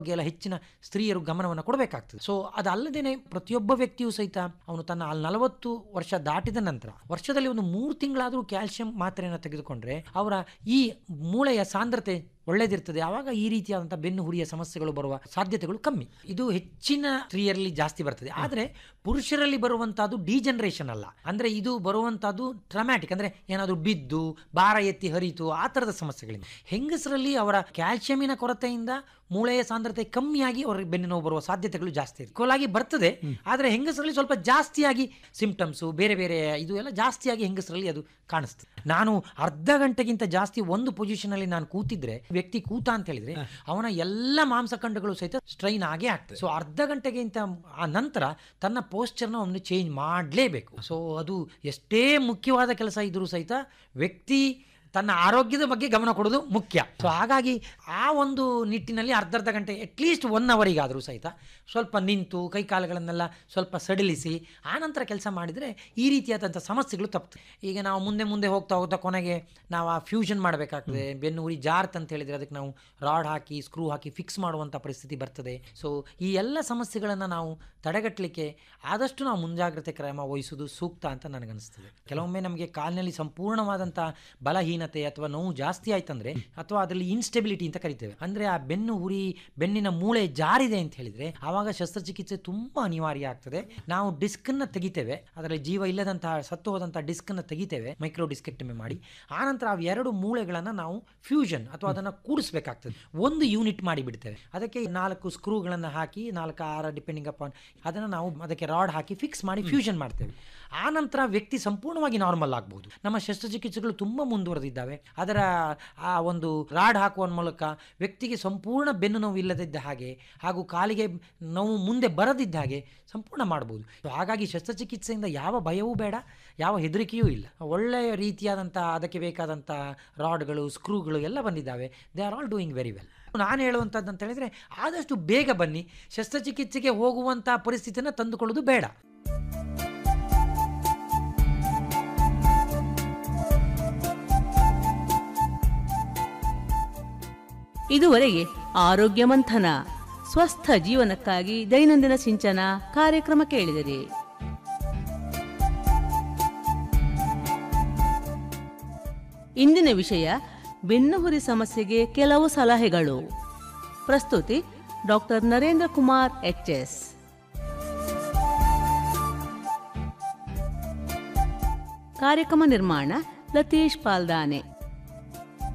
ಬಗ್ಗೆ ಎಲ್ಲ ಹೆಚ್ಚಿನ ಸ್ತ್ರೀಯರು ಗಮನವನ್ನು ಕೊಡಬೇಕಾಗ್ತದೆ ಸೊ ಅದಲ್ಲದೇನೆ ಪ್ರತಿಯೊಬ್ಬ ವ್ಯಕ್ತಿಯೂ ಸಹಿತ ಅವನು ತನ್ನ ಅಲ್ಲಿ ನಲವತ್ತು ವರ್ಷ ದಾಟಿದ ನಂತರ ವರ್ಷದಲ್ಲಿ ಒಂದು ಮೂರು ತಿಂಗಳಾದರೂ ಕ್ಯಾಲ್ಸಿಯಂ ಮಾತ್ರೆಯನ್ನು ತೆಗೆದುಕೊಂಡ್ರೆ ಅವರ ಈ ಮೂಳೆಯ ಸಾಂದ್ರತೆ ಒಳ್ಳೇದಿರ್ತದೆ ಆವಾಗ ಈ ರೀತಿಯಾದಂಥ ಬೆನ್ನು ಹುರಿಯ ಸಮಸ್ಯೆಗಳು ಬರುವ ಸಾಧ್ಯತೆಗಳು ಕಮ್ಮಿ ಇದು ಹೆಚ್ಚಿನ ಸ್ತ್ರೀಯರಲ್ಲಿ ಜಾಸ್ತಿ ಬರ್ತದೆ ಆದರೆ ಪುರುಷರಲ್ಲಿ ಬರುವಂತಹದ್ದು ಡಿಜನರೇಷನ್ ಅಲ್ಲ ಅಂದ್ರೆ ಇದು ಬರುವಂತಹದ್ದು ಟ್ರಮ್ಯಾಟಿಕ್ ಅಂದ್ರೆ ಏನಾದರೂ ಬಿದ್ದು ಭಾರ ಎತ್ತಿ ಹರಿತು ಆ ಥರದ ಸಮಸ್ಯೆಗಳಿಂದ ಹೆಂಗಸರಲ್ಲಿ ಅವರ ಕ್ಯಾಲ್ಸಿಯಮಿನ ಕೊರತೆಯಿಂದ ಮೂಳೆಯ ಸಾಂದ್ರತೆ ಕಮ್ಮಿಯಾಗಿ ಅವರಿಗೆ ಬೆನ್ನು ನೋವು ಬರುವ ಸಾಧ್ಯತೆಗಳು ಜಾಸ್ತಿ ಇದೆ ಕೋಲಾಗಿ ಬರ್ತದೆ ಆದರೆ ಹೆಂಗಸರಲ್ಲಿ ಸ್ವಲ್ಪ ಜಾಸ್ತಿಯಾಗಿ ಸಿಂಪ್ಟಮ್ಸು ಬೇರೆ ಬೇರೆ ಇದು ಎಲ್ಲ ಜಾಸ್ತಿಯಾಗಿ ಹೆಂಗಸರಲ್ಲಿ ಅದು ಕಾಣಿಸ್ತದೆ ನಾನು ಅರ್ಧ ಗಂಟೆಗಿಂತ ಜಾಸ್ತಿ ಒಂದು ಪೊಸಿಷನ್ ಅಲ್ಲಿ ನಾನು ಕೂತಿದ್ರೆ ವ್ಯಕ್ತಿ ಕೂತ ಅಂತ ಹೇಳಿದ್ರೆ ಅವನ ಎಲ್ಲ ಮಾಂಸಖಂಡಗಳು ಸಹಿತ ಸ್ಟ್ರೈನ್ ಆಗೇ ಆಗ್ತದೆ ಸೊ ಅರ್ಧ ಗಂಟೆಗಿಂತ ಆ ನಂತರ ತನ್ನ ಪೋಸ್ಚರ್ನ ಅವನು ಚೇಂಜ್ ಮಾಡಲೇಬೇಕು ಸೊ ಅದು ಎಷ್ಟೇ ಮುಖ್ಯವಾದ ಕೆಲಸ ಇದ್ರೂ ಸಹಿತ ವ್ಯಕ್ತಿ ತನ್ನ ಆರೋಗ್ಯದ ಬಗ್ಗೆ ಗಮನ ಕೊಡೋದು ಮುಖ್ಯ ಸೊ ಹಾಗಾಗಿ ಆ ಒಂದು ನಿಟ್ಟಿನಲ್ಲಿ ಅರ್ಧ ಅರ್ಧ ಗಂಟೆ ಅಟ್ಲೀಸ್ಟ್ ಒನ್ ಅವರಿಗಾದರೂ ಸಹಿತ ಸ್ವಲ್ಪ ನಿಂತು ಕೈ ಕಾಲುಗಳನ್ನೆಲ್ಲ ಸ್ವಲ್ಪ ಸಡಿಲಿಸಿ ಆನಂತರ ಕೆಲಸ ಮಾಡಿದರೆ ಈ ರೀತಿಯಾದಂಥ ಸಮಸ್ಯೆಗಳು ತಪ್ಪುತ್ತೆ ಈಗ ನಾವು ಮುಂದೆ ಮುಂದೆ ಹೋಗ್ತಾ ಹೋಗ್ತಾ ಕೊನೆಗೆ ನಾವು ಆ ಫ್ಯೂಷನ್ ಮಾಡಬೇಕಾಗ್ತದೆ ಬೆನ್ನು ಉರಿ ಜಾರ್ತ್ ಅಂತ ಹೇಳಿದರೆ ಅದಕ್ಕೆ ನಾವು ರಾಡ್ ಹಾಕಿ ಸ್ಕ್ರೂ ಹಾಕಿ ಫಿಕ್ಸ್ ಮಾಡುವಂಥ ಪರಿಸ್ಥಿತಿ ಬರ್ತದೆ ಸೊ ಈ ಎಲ್ಲ ಸಮಸ್ಯೆಗಳನ್ನು ನಾವು ತಡೆಗಟ್ಟಲಿಕ್ಕೆ ಆದಷ್ಟು ನಾವು ಮುಂಜಾಗ್ರತೆ ಕ್ರಮ ವಹಿಸೋದು ಸೂಕ್ತ ಅಂತ ನನಗನ್ನಿಸ್ತದೆ ಕೆಲವೊಮ್ಮೆ ನಮಗೆ ಕಾಲಿನಲ್ಲಿ ಸಂಪೂರ್ಣವಾದಂಥ ಬಲಹೀನತೆ ಅಥವಾ ನೋವು ಜಾಸ್ತಿ ಆಯ್ತಂದ್ರೆ ಅಥವಾ ಅದರಲ್ಲಿ ಇನ್ಸ್ಟೆಬಿಲಿಟಿ ಅಂತ ಕರಿತೇವೆ ಅಂದ್ರೆ ಆ ಬೆನ್ನು ಉರಿ ಬೆನ್ನಿನ ಮೂಳೆ ಜಾರಿದೆ ಅಂತ ಹೇಳಿದ್ರೆ ಆವಾಗ ಶಸ್ತ್ರಚಿಕಿತ್ಸೆ ತುಂಬಾ ಅನಿವಾರ್ಯ ಆಗ್ತದೆ ನಾವು ಡಿಸ್ಕನ್ನು ತೆಗಿತೇವೆ ಅದರಲ್ಲಿ ಜೀವ ಇಲ್ಲದಂತಹ ಸತ್ತು ಹೋದಂತಹ ಡಿಸ್ಕನ್ನು ತೆಗಿತೇವೆ ಮೈಕ್ರೋ ಡಿಸ್ಕೆಕ್ಟಮಿ ಮಾಡಿ ಆನಂತರ ಆ ಎರಡು ಮೂಳೆಗಳನ್ನು ನಾವು ಫ್ಯೂಷನ್ ಅಥವಾ ಅದನ್ನು ಕೂಡಿಸ್ಬೇಕಾಗ್ತದೆ ಒಂದು ಯೂನಿಟ್ ಮಾಡಿ ಬಿಡ್ತೇವೆ ಅದಕ್ಕೆ ನಾಲ್ಕು ಸ್ಕ್ರೂಗಳನ್ನು ಹಾಕಿ ನಾಲ್ಕು ಆರು ಡಿಪೆಂಡಿಂಗ್ ಅಪಾನ್ ಅದನ್ನು ನಾವು ಅದಕ್ಕೆ ರಾಡ್ ಹಾಕಿ ಫಿಕ್ಸ್ ಮಾಡಿ ಫ್ಯೂಷನ್ ಮಾಡ್ತೇವೆ ಆ ನಂತರ ವ್ಯಕ್ತಿ ಸಂಪೂರ್ಣವಾಗಿ ನಾರ್ಮಲ್ ಆಗ್ಬಹುದು ನಮ್ಮ ಶಸ್ತ್ರಚಿಕಿತ್ಸೆಗಳು ತುಂಬ ಮುಂದುವರೆದಿದ್ದಾವೆ ಅದರ ಆ ಒಂದು ರಾಡ್ ಹಾಕುವ ಮೂಲಕ ವ್ಯಕ್ತಿಗೆ ಸಂಪೂರ್ಣ ಬೆನ್ನು ನೋವು ಇಲ್ಲದಿದ್ದ ಹಾಗೆ ಹಾಗೂ ಕಾಲಿಗೆ ನೋವು ಮುಂದೆ ಬರದಿದ್ದ ಹಾಗೆ ಸಂಪೂರ್ಣ ಮಾಡ್ಬೋದು So ಹಾಗಾಗಿ ಶಸ್ತ್ರಚಿಕಿತ್ಸೆಯಿಂದ ಯಾವ ಭಯವೂ ಬೇಡ ಯಾವ ಹೆದರಿಕೆಯೂ ಇಲ್ಲ ಒಳ್ಳೆಯ ರೀತಿಯಾದಂಥ ಅದಕ್ಕೆ ಬೇಕಾದಂಥ ರಾಡ್ಗಳು ಸ್ಕ್ರೂಗಳು ಎಲ್ಲ ಬಂದಿದ್ದಾವೆ they are all doing very well ನಾನು ಹೇಳುವಂಥದ್ದು ಅಂತ ಹೇಳಿದರೆ ಆದಷ್ಟು ಬೇಗ ಬನ್ನಿ ಶಸ್ತ್ರಚಿಕಿತ್ಸೆಗೆ ಹೋಗುವಂಥ ಪರಿಸ್ಥಿತಿಯನ್ನು ತಂದುಕೊಳ್ಳೋದು ಬೇಡ ಇದುವರೆಗೆ ಆರೋಗ್ಯ ಮಂಥನ ಸ್ವಸ್ಥ ಜೀವನಕ್ಕಾಗಿ ದೈನಂದಿನ ಸಿಂಚನ ಕಾರ್ಯಕ್ರಮ ಕೇಳಿದಿರಿ ಇಂದಿನ ವಿಷಯ ಬೆನ್ನುಹುರಿ ಸಮಸ್ಯೆಗೆ ಕೆಲವು ಸಲಹೆಗಳು ಪ್ರಸ್ತುತಿ ಡಾಕ್ಟರ್ ನರೇಂದ್ರ ಕುಮಾರ್ ಎಚ್ಎಸ್ ಕಾರ್ಯಕ್ರಮ ನಿರ್ಮಾಣ ಲತೀಶ್ ಪಾಲ್ದಾನೆ